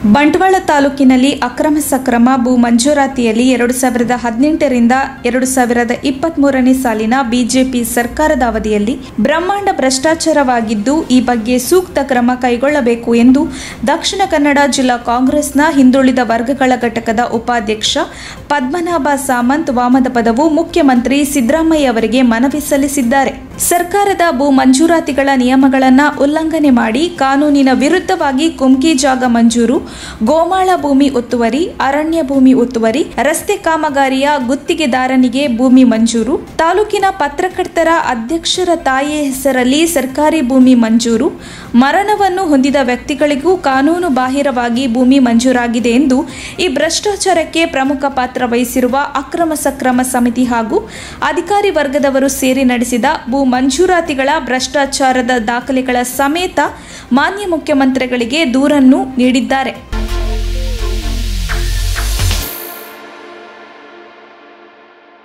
ಬಂಟ್ವಾಳ ತಾಲೂಕಿನಲ್ಲಿ ಅಕ್ರಮ ಸಕ್ರಮ ಭೂ ಮಂಜೂರಾತಿಯಲ್ಲಿ ಎರಡು ಸಾವಿರದ ಹದಿನೆಂಟರಿಂದ ಎರಡು ಸಾವಿರದ ಇಪ್ಪತ್ಮೂರನೇ ಸಾಲಿನ ಬಿಜೆಪಿ ಸರ್ಕಾರದ ಅವಧಿಯಲ್ಲಿ ಬ್ರಹ್ಮಾಂಡ ಭ್ರಷ್ಟಾಚಾರವಾಗಿದ್ದು ಈ ಬಗ್ಗೆ ಸೂಕ್ತ ಕ್ರಮ ಕೈಗೊಳ್ಳಬೇಕು ಎಂದು ದಕ್ಷಿಣ ಕನ್ನಡ ಜಿಲ್ಲಾ ಕಾಂಗ್ರೆಸ್ನ ಹಿಂದುಳಿದ ವರ್ಗಗಳ ಘಟಕದ ಉಪಾಧ್ಯಕ್ಷ ಪದ್ಮನಾಭ ಸಾಮಂತ್ ವಾಮದ ಪದವು ಮುಖ್ಯಮಂತ್ರಿ ಸಿದ್ದರಾಮಯ್ಯ ಅವರಿಗೆ ಮನವಿ ಸಲ್ಲಿಸಿದ್ದಾರೆ ಸರ್ಕಾರದ ಭೂ ಮಂಜೂರಾತಿಗಳ ನಿಯಮಗಳನ್ನು ಉಲ್ಲಂಘನೆ ಮಾಡಿ ಕಾನೂನಿನ ವಿರುದ್ಧವಾಗಿ ಕುಮ್ಕಿ ಜಾಗ ಮಂಜೂರು ಗೋಮಾಳ ಭೂಮಿ ಒತ್ತುವರಿ ಅರಣ್ಯ ಭೂಮಿ ಒತ್ತುವರಿ ರಸ್ತೆ ಕಾಮಗಾರಿಯ ಗುತ್ತಿಗೆದಾರನಿಗೆ ಭೂಮಿ ಮಂಜೂರು ತಾಲೂಕಿನ ಪತ್ರಕರ್ತರ ಅಧ್ಯಕ್ಷರ ತಾಯಿಯ ಹೆಸರಲ್ಲಿ ಸರ್ಕಾರಿ ಭೂಮಿ ಮಂಜೂರು ಮರಣವನ್ನು ಹೊಂದಿದ ವ್ಯಕ್ತಿಗಳಿಗೂ ಕಾನೂನು ಬಾಹಿರವಾಗಿ ಭೂಮಿ ಮಂಜೂರಾಗಿದೆ ಎಂದು ಈ ಭ್ರಷ್ಟಾಚಾರಕ್ಕೆ ಪ್ರಮುಖ ಪಾತ್ರ ವಹಿಸಿರುವ ಅಕ್ರಮ ಸಕ್ರಮ ಸಮಿತಿ ಹಾಗೂ ಅಧಿಕಾರಿ ವರ್ಗದವರು ಸೇರಿ ನಡೆಸಿದ ಭೂ ಮಂಜೂರಾತಿಗಳ ಭ್ರಷ್ಟಾಚಾರದ ದಾಖಲೆಗಳ ಸಮೇತ ಮಾನ್ಯ ಮುಖ್ಯಮಂತ್ರಿಗಳಿಗೆ ದೂರನ್ನು ನೀಡಿದ್ದಾರೆ